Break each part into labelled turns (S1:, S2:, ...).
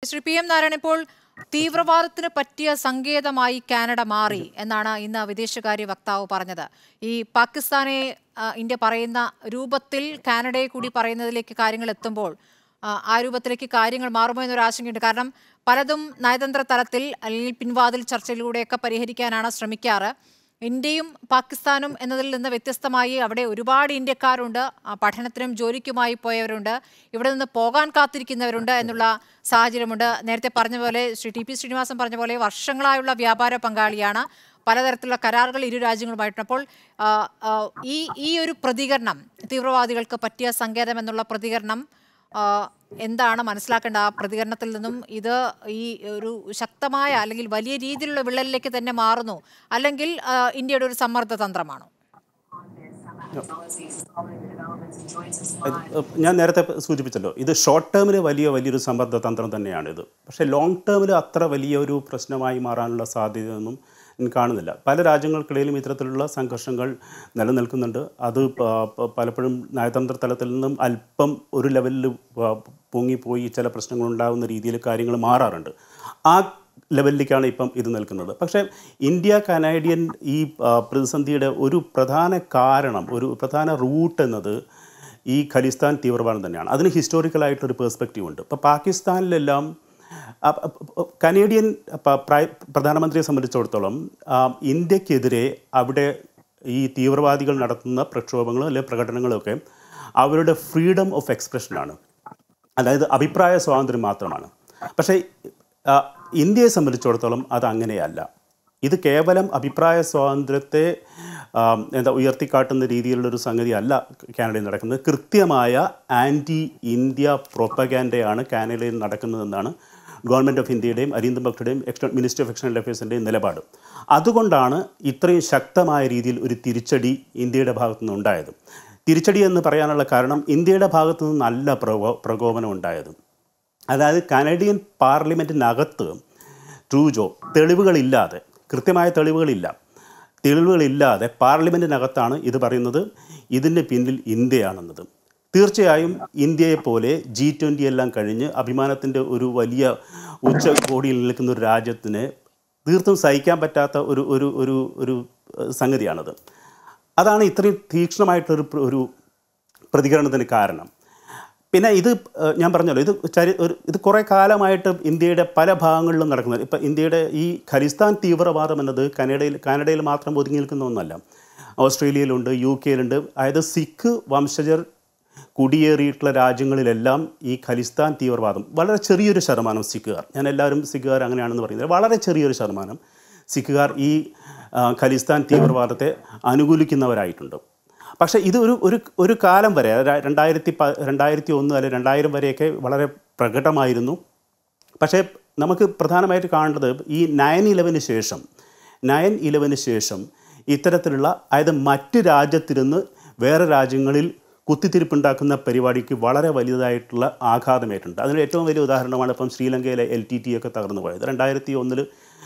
S1: Shri P M Narayanan ഇപ്പോൾ തീവ്രവാദത്തിന് പറ്റിയ സങ്കേതമായി Canada മാറി എന്നാണ് ഇന്ന് വിദേശകാര്യ വക്താവ് പറഞ്ഞത് ഈ പാകിസ്ഥാനെ ആ, ഇന്ത്യ പറയുന്ന രൂപത്തിൽ കാനഡയെ കൂടി പറയുന്നതിലേക്ക് കാര്യങ്ങൾ എത്തുമ്പോൾ ആ, ആ രൂപത്തിലേക്ക് കാര്യങ്ങൾ മാറുമോ എന്നൊരു ആശങ്കയുണ്ട് കാരണം പലതും നയതന്ത്ര തലത്തിൽ അല്ലെങ്കിൽ പിൻവാതിൽ ചർച്ചയിലൂടെയൊക്കെ പരിഹരിക്കാനാണ് ശ്രമിക്കാറ് ഇന്ത്യയും പാകിസ്ഥാനും എന്നതിൽ നിന്ന് വ്യത്യസ്തമായി അവിടെ ഒരുപാട് ഇന്ത്യക്കാരുണ്ട് ആ, പഠനത്തിനും ജോലിക്കുമായി പോയവരുണ്ട് ഇവിടെ നിന്ന് പോകാൻ കാത്തിരിക്കുന്നവരുണ്ട് എന്നുള്ള സാഹചര്യമുണ്ട് നേരത്തെ പറഞ്ഞ പോലെ ശ്രീ ടി പി ശ്രീനിവാസൻ പറഞ്ഞ പോലെ വർഷങ്ങളായുള്ള വ്യാപാര പങ്കാളിയാണ് പലതരത്തിലുള്ള കരാറുകൾ ഇരു രാജ്യങ്ങളുമായിട്ടുണ്ട് അപ്പോൾ ആ, ആ, ഈ ഈ ഒരു പ്രതികരണം തീവ്രവാദികൾക്ക് പറ്റിയ സങ്കേതം എന്നുള്ള പ്രതികരണം ആ, എന്താണ് മനസ്സിലാക്കേണ്ട ആ പ്രതികരണത്തിൽ നിന്നും ഇത് ഈ ഒരു ശക്തമായ അല്ലെങ്കിൽ വലിയ രീതിയിലുള്ള വിള്ളലിലേക്ക് തന്നെ മാറുന്നു അല്ലെങ്കിൽ ആ, ഇന്ത്യയുടെ ഒരു സമ്മർദ്ദ തന്ത്രമാണോ
S2: ഇത് ഞാൻ നേരത്തെ സൂചിപ്പിച്ചല്ലോ ഇത് ഷോർട്ട് ടേമിൽ വലിയ വലിയൊരു സമ്മർദ്ദ തന്ത്രം തന്നെയാണ് ഇത് പക്ഷേ ലോങ് ടേമിൽ അത്ര വലിയൊരു പ്രശ്നമായി മാറാനുള്ള സാധ്യതയൊന്നും ഞാൻ കാണുന്നില്ല പല രാജ്യങ്ങൾക്കിടയിലും ഇത്തരത്തിലുള്ള സംഘർഷങ്ങൾ നിലനിൽക്കുന്നുണ്ട് അത് പ- പ- പലപ്പോഴും നയതന്ത്ര തലത്തിൽ നിന്നും അല്പം ഒരു ലെവലിൽ പ- പൊങ്ങിപ്പോയി ചില പ്രശ്നങ്ങൾ ഉണ്ടാകുന്ന രീതിയിൽ കാര്യങ്ങൾ മാറാറുണ്ട് ആ ലെവലിലേക്കാണ് ഇപ്പം ഇത് നിൽക്കുന്നത് പക്ഷേ ഇന്ത്യ കനേഡിയൻ ഈ ആ, പ്രതിസന്ധിയുടെ ഒരു പ്രധാന കാരണം ഒരു പ്രധാന റൂട്ട് എന്നത് ഈ ഖലിസ്ഥാൻ തീവ്രവാദം തന്നെയാണ് അതിന് ഹിസ്റ്റോറിക്കലായിട്ടൊരു പേഴ്സ്പെക്റ്റീവ് ഉണ്ട് ഇപ്പോൾ പാകിസ്ഥാനിലെല്ലാം അ- അ- അ- കനേഡിയൻ പ- പ്രൈ- പ്രധാനമന്ത്രിയെ സംബന്ധിച്ചിടത്തോളം ആ, ഇന്ത്യക്കെതിരെ അവിടെ ഈ തീവ്രവാദികൾ നടത്തുന്ന പ്രക്ഷോഭങ്ങളും അല്ലെങ്കിൽ പ്രകടനങ്ങളൊക്കെ അവരുടെ ഫ്രീഡം ഓഫ് എക്സ്പ്രഷനാണ് അതായത് അഭിപ്രായ സ്വാതന്ത്ര്യം മാത്രമാണ് പക്ഷേ ആ, ഇന്ത്യയെ സംബന്ധിച്ചിടത്തോളം അത് അങ്ങനെയല്ല ഇത് കേവലം അഭിപ്രായ സ്വാതന്ത്ര്യത്തെ ആ, എന്താ ഉയർത്തിക്കാട്ടുന്ന രീതിയിലുള്ളൊരു സംഗതി അല്ല കാനഡയിൽ നടക്കുന്നത് കൃത്യമായ ആൻറ്റി ഇന്ത്യ പ്രൊപ്പഗാൻഡയാണ് കാനഡയിൽ നടക്കുന്നതെന്നാണ് ഗവൺമെൻറ് ഓഫ് ഇന്ത്യയുടെയും അരീന്ദം ഭക്തയുടെയും എക്സ്റ്റർ മിനിസ്റ്റർ ഓഫ് എക്സ്റ്റേണൽ അഫയേഴ്സിൻ്റെയും നിലപാട് അതുകൊണ്ടാണ് ഇത്രയും ശക്തമായ രീതിയിൽ ഒരു തിരിച്ചടി ഇന്ത്യയുടെ ഭാഗത്തു നിന്നുണ്ടായത് തിരിച്ചടി എന്ന് പറയാനുള്ള കാരണം ഇന്ത്യയുടെ ഭാഗത്തു നിന്ന് നല്ല പ്രകോ പ്രകോപനം ഉണ്ടായത് അതായത് കനഡിയൻ പാർലമെൻറ്റിനകത്ത് ട്രൂജോ തെളിവുകളില്ലാതെ കൃത്യമായ തെളിവുകളില്ല തെളിവുകളില്ലാതെ പാർലമെൻറ്റിനകത്താണ് ഇത് പറയുന്നത് ഇതിന് പിന്നിൽ ഇന്ത്യയാണെന്നത് തീർച്ചയായും ഇന്ത്യയെപ്പോലെ ജി ട്വൻ്റി എല്ലാം കഴിഞ്ഞ് അഭിമാനത്തിൻ്റെ ഒരു വലിയ ഉച്ചകോടിയിൽ നിൽക്കുന്ന ഒരു രാജ്യത്തിന് തീർത്തും സഹിക്കാൻ പറ്റാത്ത ഒരു ഒരു ഒരു ഒരു ഏഹ്, സംഗതിയാണത് അതാണ് ഇത്രയും തീക്ഷ്ണമായിട്ടൊരു പ്ര- ഒരു പ്രതികരണത്തിന് കാരണം പിന്നെ ഇത് ഏഹ്, ഞാൻ പറഞ്ഞല്ലോ ഇത് ചരി ഒരു ഇത് കുറേ കാലമായിട്ട് ഇന്ത്യയുടെ പല ഭാഗങ്ങളിലും നടക്കുന്നത് ഇപ്പം ഇന്ത്യയുടെ ഈ ഖലിസ്ഥാൻ തീവ്രവാദം എന്നത് കനഡയിൽ കാനഡയിൽ മാത്രം ഒതുങ്ങി നിൽക്കുന്ന ഒന്നല്ല ഓസ്ട്രേലിയയിലുണ്ട് യു കെയിലുണ്ട് അതായത് സിഖ് വംശജർ കുടിയേറിയിട്ടുള്ള രാജ്യങ്ങളിലെല്ലാം ഈ ഖലിസ്ഥാൻ തീവ്രവാദം വളരെ ചെറിയൊരു ശതമാനം സിഖുകാർ ഞാൻ എല്ലാവരും സിഖുകാർ അങ്ങനെയാണെന്ന് പറയുന്നത് വളരെ ചെറിയൊരു ശതമാനം സിഖുകാർ ഈ ആ, ഖലിസ്ഥാൻ തീവ്രവാദത്തെ അനുകൂലിക്കുന്നവരായിട്ടുണ്ട് പക്ഷേ ഇത് ഒരു ഒരു ഒരു കാലം വരെ അതായത് രണ്ടായിരത്തി പ രണ്ടായിരത്തി ഒന്ന് അല്ലെങ്കിൽ രണ്ടായിരം വരെയൊക്കെ വളരെ പ്രകടമായിരുന്നു പക്ഷേ നമുക്ക് പ്രധാനമായിട്ട് കാണേണ്ടത് ഈ നയൻ ഇലവന് ശേഷം നയൻ ഇലവന് ശേഷം ഇത്തരത്തിലുള്ള അതായത് മറ്റ് രാജ്യത്തിരുന്ന് വേറെ രാജ്യങ്ങളിൽ കുത്തിത്തിരിപ്പുണ്ടാക്കുന്ന പരിപാടിക്ക് വളരെ വലുതായിട്ടുള്ള ആഘാതമേറ്റുണ്ട് അതിന് ഏറ്റവും വലിയ ഉദാഹരണമാണ് ഇപ്പം ശ്രീലങ്കയിലെ എൽ ടി ടി ഒക്കെ തകർന്നു പോയത് രണ്ടായിരത്തി ഒന്നിൽ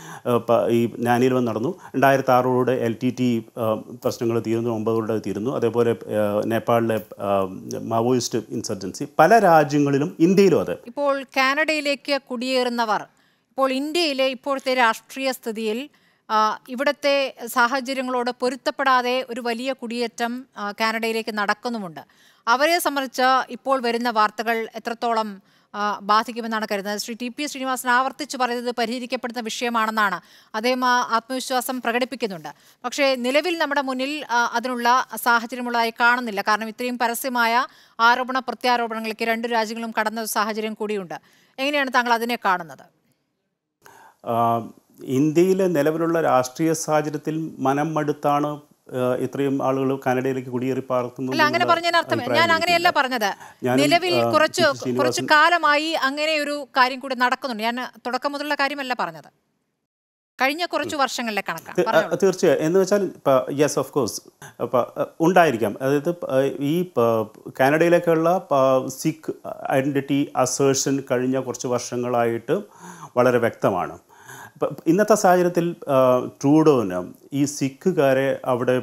S2: ഈ നാനിലവൻ നടന്നു രണ്ടായിരത്തി ആറോടെ എൽ ടി ടി പ്രശ്നങ്ങൾ തീരുന്നു ഒമ്പതോടെ തീരുന്നു അതേപോലെ ആ, നേപ്പാളിലെ ആ, മാവോയിസ്റ്റ് ഇൻസർജൻസി പല രാജ്യങ്ങളിലും ഇന്ത്യയിലും അതെ
S1: ഇപ്പോൾ കാനഡയിലേക്ക് കുടിയേറുന്നവർ ഇപ്പോൾ ഇന്ത്യയിലെ ഇപ്പോഴത്തെ രാഷ്ട്രീയ സ്ഥിതിയിൽ ആ, ഇവിടുത്തെ സാഹചര്യങ്ങളോട് പൊരുത്തപ്പെടാതെ ഒരു വലിയ കുടിയേറ്റം ആ, കാനഡയിലേക്ക് നടക്കുന്നുമുണ്ട് അവരെ സംബന്ധിച്ച് ഇപ്പോൾ വരുന്ന വാർത്തകൾ എത്രത്തോളം ആ, ബാധിക്കുമെന്നാണ് കരുതുന്നത് ശ്രീ ടി പി ശ്രീനിവാസൻ ആവർത്തിച്ച് പറയുന്നത് പരിഹരിക്കപ്പെടുന്ന വിഷയമാണെന്നാണ് അദ്ദേഹം ആ ആത്മവിശ്വാസം പ്രകടിപ്പിക്കുന്നുണ്ട് പക്ഷേ നിലവിൽ നമ്മുടെ മുന്നിൽ ആ, അതിനുള്ള സാഹചര്യമുള്ളതായി കാണുന്നില്ല കാരണം ഇത്രയും പരസ്യമായ ആരോപണ പ്രത്യാരോപണങ്ങളിലേക്ക് രണ്ട് രാജ്യങ്ങളും കടന്ന ഒരു സാഹചര്യം കൂടിയുണ്ട് എങ്ങനെയാണ് താങ്കൾ അതിനെ കാണുന്നത്
S2: ആ, ഇന്ത്യയിലെ നിലവിലുള്ള രാഷ്ട്രീയ സാഹചര്യത്തിൽ മനം മടുത്താണ് ആ, ഇത്രയും ആളുകൾ കാനഡയിലേക്ക് കുടിയേറി പാർക്കുന്നത്
S1: അല്ല അങ്ങനെ പറഞ്ഞതിന് അർത്ഥം ഞാൻ അങ്ങനെയല്ല പറഞ്ഞത്
S2: ഞാനും,
S1: നിലവിൽ
S2: ആ,
S1: കുറച്ച്
S2: ടി. ശ്രീനിവാസൻ-
S1: കുറച്ച് കാലമായി അങ്ങനെ ഒരു കാര്യം കൂടി നടക്കുന്നുണ്ട് ഞാൻ തുടക്കം മുതലുള്ള കാര്യമല്ല പറഞ്ഞത് കഴിഞ്ഞ കുറച്ച് വർഷങ്ങളിലെ കണക്കാണ്
S2: തീ-
S1: പറഞ്ഞോളൂ.
S2: അ- തീർച്ചയായും എന്ന് വെച്ചാൽ യെസ് ഓഫ് കോഴ്സ് ഉണ്ടായിരിക്കാം അതായത് പ- ഈ പ- കാനഡയിലേക്കുള്ള പ- സിഖ് ഐഡൻറ്റിറ്റി അസേർഷൻ കഴിഞ്ഞ കുറച്ച് വർഷങ്ങളായിട്ട് വളരെ വ്യക്തമാണ് ഇപ്പം ഇന്നത്തെ സാഹചര്യത്തിൽ ആ, ട്രൂഡോന് ഈ സിഖുകാരെ അവിടെ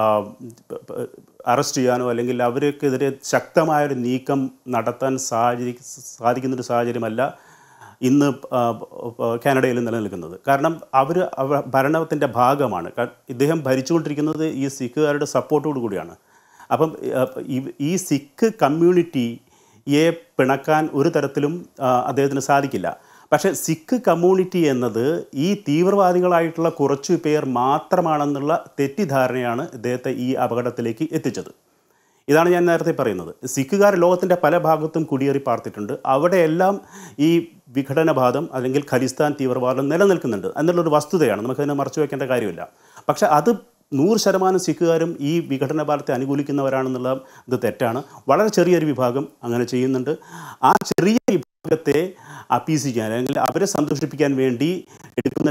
S2: അറസ്റ്റ് ചെയ്യാനോ അല്ലെങ്കിൽ അവർക്കെതിരെ ശക്തമായൊരു നീക്കം നടത്താൻ സാഹചര്യ സാധിക്കുന്നൊരു സാഹചര്യമല്ല ഇന്ന് ആ, ആ, കാനഡയിൽ നിലനിൽക്കുന്നത് കാരണം അവർ ഭരണത്തിൻ്റെ ഭാഗമാണ് കാ- ഇദ്ദേഹം ഭരിച്ചുകൊണ്ടിരിക്കുന്നത് ഈ സിഖുകാരുടെ സപ്പോർട്ടോടു കൂടിയാണ് അപ്പം ആ, ഈ- ഈ സിഖ് കമ്മ്യൂണിറ്റിയെ പിണക്കാൻ ഒരു തരത്തിലും ആ, അദ്ദേഹത്തിന് സാധിക്കില്ല പക്ഷേ സിഖ് കമ്മ്യൂണിറ്റി എന്നത് ഈ തീവ്രവാദികളായിട്ടുള്ള കുറച്ചു പേർ മാത്രമാണെന്നുള്ള തെറ്റിദ്ധാരണയാണ് ഇദ്ദേഹത്തെ ഈ അപകടത്തിലേക്ക് എത്തിച്ചത് ഇതാണ് ഞാൻ നേരത്തെ പറയുന്നത് സിഖുകാർ ലോകത്തിൻ്റെ പല ഭാഗത്തും കുടിയേറി പാർത്തിട്ടുണ്ട് അവിടെയെല്ലാം ഈ വിഘടനവാദം അല്ലെങ്കിൽ ഖലിസ്ഥാൻ തീവ്രവാദം നിലനിൽക്കുന്നുണ്ട് എന്നുള്ളൊരു വസ്തുതയാണ് നമുക്കതിനെ മറച്ചു വയ്ക്കേണ്ട കാര്യമില്ല പക്ഷേ അത് നൂറ് ശതമാനം സിഖുകാരും ഈ വിഘടനവാദത്തെ അനുകൂലിക്കുന്നവരാണെന്നുള്ള ഇത് തെറ്റാണ് വളരെ ചെറിയൊരു വിഭാഗം അങ്ങനെ ചെയ്യുന്നുണ്ട് ആ ചെറിയ വിഭാഗത്തെ അപ്പീസിക്കാൻ അല്ലെങ്കിൽ അവരെ സന്തോഷിപ്പിക്കാൻ വേണ്ടി എടുക്കുന്ന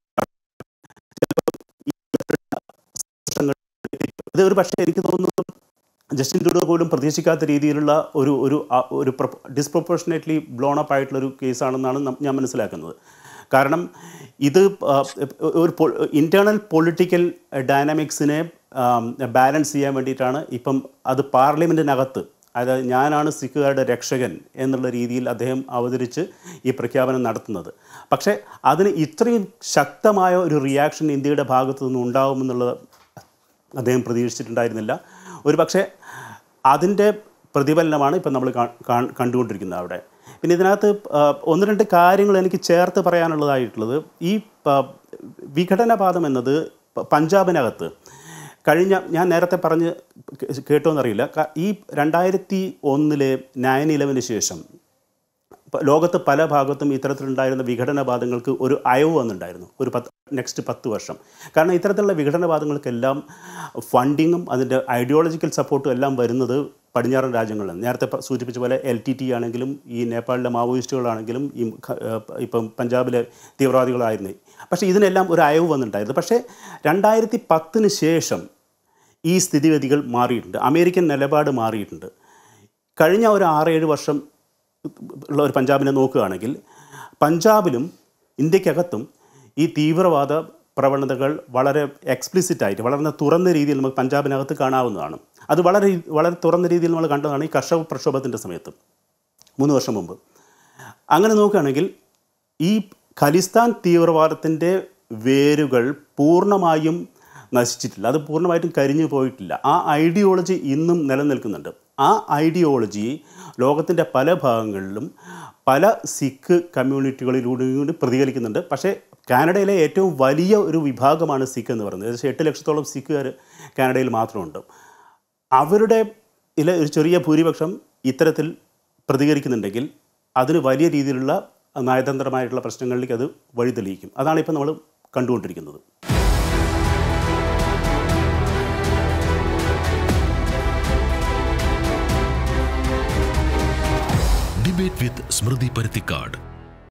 S2: ഇത് ഒരു പക്ഷേ എനിക്ക് തോന്നുന്നു ജസ്റ്റിൻ ട്രൂഡോ പോലും പ്രതീക്ഷിക്കാത്ത രീതിയിലുള്ള ഒരു ഒരു അ- ഒരു ഡിസ്പ്രൊപ്പോർഷനേറ്റ്ലി ബ്ലോൺ അപ്പ് ആയിട്ടുള്ളൊരു കേസാണെന്നാണ് നം- ഞാൻ മനസ്സിലാക്കുന്നത് കാരണം ഇത് ആ, ഒരു ഇൻറ്റേർണൽ പൊളിറ്റിക്കൽ ഡൈനാമിക്സിനെ ബാലൻസ് ചെയ്യാൻ വേണ്ടിയിട്ടാണ് ഇപ്പം അത് പാർലമെൻറ്റിനകത്ത് അതായത് ഞാനാണ് സിഖുകാരുടെ രക്ഷകൻ എന്നുള്ള രീതിയിൽ അദ്ദേഹം അവതരിച്ച് ഈ പ്രഖ്യാപനം നടത്തുന്നത് പക്ഷേ അതിന് ഇത്രയും ശക്തമായ ഒരു റിയാക്ഷൻ ഇന്ത്യയുടെ ഭാഗത്തു നിന്ന് ഉണ്ടാകുമെന്നുള്ളത് അദ്ദേഹം പ്രതീക്ഷിച്ചിട്ടുണ്ടായിരുന്നില്ല ഒരു പക്ഷേ അതിൻ്റെ പ്രതിഫലനമാണ് ഇപ്പം നമ്മൾ കാ- കാ- കണ്ടുകൊണ്ടിരിക്കുന്നത് അവിടെ പിന്നെ ഇതിനകത്ത് ആ, ഒന്ന് രണ്ട് കാര്യങ്ങൾ എനിക്ക് ചേർത്ത് പറയാനുള്ളതായിട്ടുള്ളത് ഈ പ- വിഘടനവാദം എന്നത് പ- പഞ്ചാബിനകത്ത് കഴിഞ്ഞ ഞാൻ നേരത്തെ പറഞ്ഞ് കേ- കേട്ടോന്നറിയില്ല ക- ഈ രണ്ടായിരത്തി ഒന്നിലെ നയൻ ഇലവന് ശേഷം പ- ലോകത്ത് പല ഭാഗത്തും ഇത്തരത്തിലുണ്ടായിരുന്ന വിഘടനവാദങ്ങൾക്ക് ഒരു അയവ് വന്നിട്ടുണ്ടായിരുന്നു ഒരു പത്ത് നെക്സ്റ്റ് പത്ത് വർഷം കാരണം ഇത്തരത്തിലുള്ള വിഘടനവാദങ്ങൾക്കെല്ലാം ഫണ്ടിങ്ങും അതിൻ്റെ ഐഡിയോളജിക്കൽ സപ്പോർട്ടും എല്ലാം വരുന്നത് പടിഞ്ഞാറൻ രാജ്യങ്ങളിലാണ് നേരത്തെ പ- സൂചിപ്പിച്ച പോലെ എൽ ടി ടി ആണെങ്കിലും ഈ നേപ്പാളിലെ മാവോയിസ്റ്റുകളാണെങ്കിലും ഈ ഖ- ഏഹ് ഇപ്പം പഞ്ചാബിലെ തീവ്രവാദികളായിരുന്നു പക്ഷേ ഇതിനെല്ലാം ഒരു അയവ് വന്നിട്ടുണ്ടായിരുന്നു പക്ഷേ രണ്ടായിരത്തി പത്തിന് ശേഷം ഈ സ്ഥിതിഗതികൾ മാറിയിട്ടുണ്ട് അമേരിക്കൻ നിലപാട് മാറിയിട്ടുണ്ട് കഴിഞ്ഞ ഒരു ആറേഴ് വർഷം ഉള്ള ഒരു പഞ്ചാബിനെ നോക്കുകയാണെങ്കിൽ പഞ്ചാബിലും ഇന്ത്യക്കകത്തും ഈ തീവ്രവാദ പ്രവണതകൾ വളരെ എക്സ്പ്ലിസിറ്റ് ആയിട്ട് വളരെ തുറന്ന രീതിയിൽ നമുക്ക് പഞ്ചാബിനകത്ത് കാണാവുന്നതാണ് അത് വളരെ വളരെ തുറന്ന രീതിയിൽ നമ്മൾ കണ്ടതാണ് ഈ കർഷക പ്രക്ഷോഭത്തിൻ്റെ സമയത്ത് മൂന്ന് വർഷം മുമ്പ് അങ്ങനെ നോക്കുകയാണെങ്കിൽ ഈ ഖലിസ്ഥാൻ തീവ്രവാദത്തിൻ്റെ വേരുകൾ പൂർണ്ണമായും നശിച്ചിട്ടില്ല അത് പൂർണ്ണമായിട്ടും കരിഞ്ഞു പോയിട്ടില്ല ആ ഐഡിയോളജി ഇന്നും നിലനിൽക്കുന്നുണ്ട് ആ ഐഡിയോളജി ലോകത്തിൻ്റെ പല ഭാഗങ്ങളിലും പല സിഖ് കമ്മ്യൂണിറ്റികളിലൂടെയും കൂടി പ്രതികരിക്കുന്നുണ്ട് പക്ഷേ കാനഡയിലെ ഏറ്റവും വലിയ ഒരു വിഭാഗമാണ് സിഖ് എന്ന് പറയുന്നത് ഏകദേശം എട്ട് ലക്ഷത്തോളം സിഖുകാർ കാനഡയിൽ മാത്രമുണ്ട് അവരുടെ ഇതിലെ ഒരു ചെറിയ ഭൂരിപക്ഷം ഇത്തരത്തിൽ പ്രതികരിക്കുന്നുണ്ടെങ്കിൽ അതിന് വലിയ രീതിയിലുള്ള നയതന്ത്രമായിട്ടുള്ള പ്രശ്നങ്ങളിലേക്ക് അത് വഴിതെളിയിക്കും അതാണ് ഇപ്പോൾ നമ്മൾ കണ്ടുകൊണ്ടിരിക്കുന്നത്
S3: ഡിബേറ്റ് വിത്ത് സ്മൃതി പരുത്തിക്കാട്